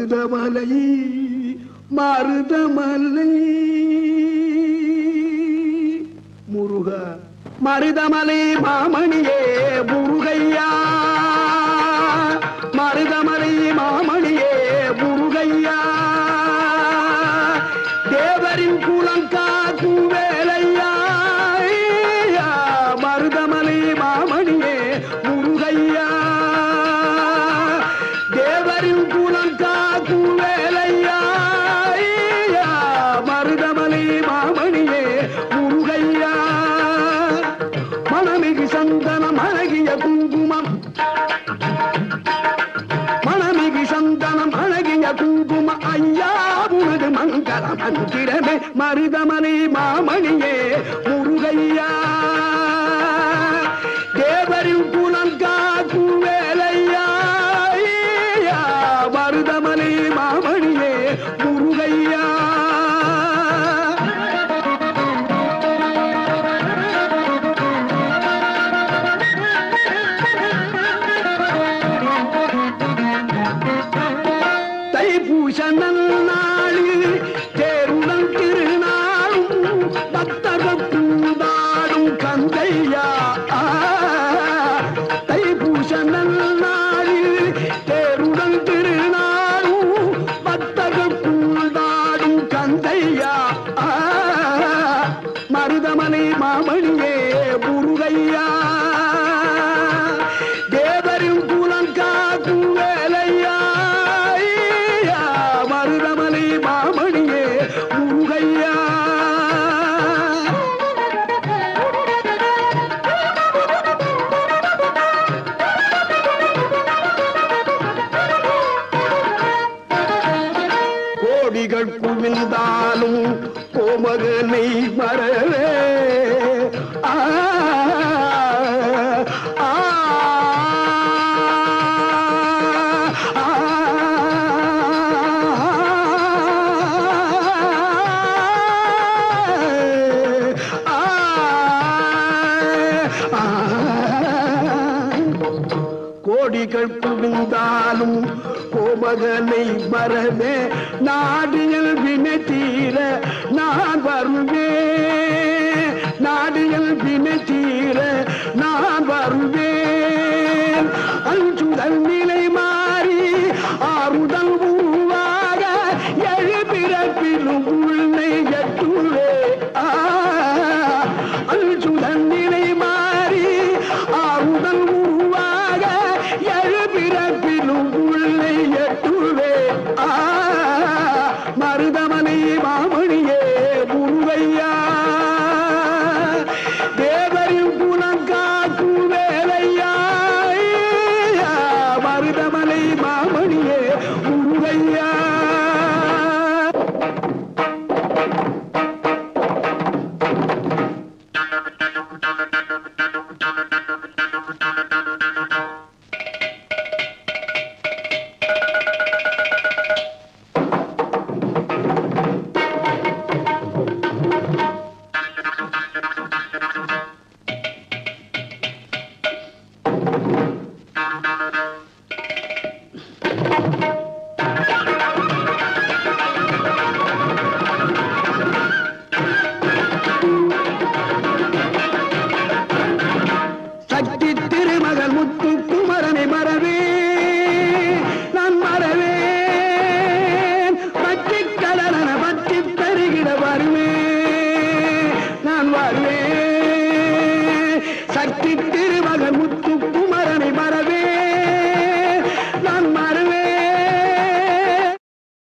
மருதமலை மருதமலை முருக மருதமலை மாமணியே முருகையா மருதமலை மாமணியே முருகையா தேவரின் குலங்காக்கும் வேலையா ஐயா, மருதமலை மாமணியே முருகையா தேவரின் குலங்காக்கும் வேலையா ஐயா, மருதமலை மாமணியே முருகையா மணமிகு சந்தனம் அழகிய குங்குமம் மணமிகு சந்தனம் அழகிய குங்கும ஐயா உனது மங்கள மந்திரமே மருதமலை மாமணியே முருகையா தேவரின் குலம் காக்கும் வேலையா ஐயா, மருதமலை மாமணியே முருகையா தைப்பூச நன்னாளில் தேருடன் திருநாளும் பக்தர்கள் பூதாடும் கந்தையா ஆ, தைப்பூச நன்னாளில் தேருடன் திருநாளும் பக்தர்கள் பூதாடும் கந்தையா ஆ, மருதமலை மாமணியே முருகையா தேவரின் குலம் காக்கும் வேலையா ஐயா, மருதமலை மாமணியே முருகையா கோடிகள் குவிந்தாலும் கோமகனை மறவே ஆ, ஆ, ஆ, ஆ, ஆ. கோடிகள் குவிந்தாலும் கோமகனை மறவே நாடியல் வினை தீர நான் வருவேன் நாடியல் வினை தீர நான் வருவேன் அஞ்சுதல் நிலை மாறி ஆறுதல் உருவாக எழுபிறப்பிலும் உன்னை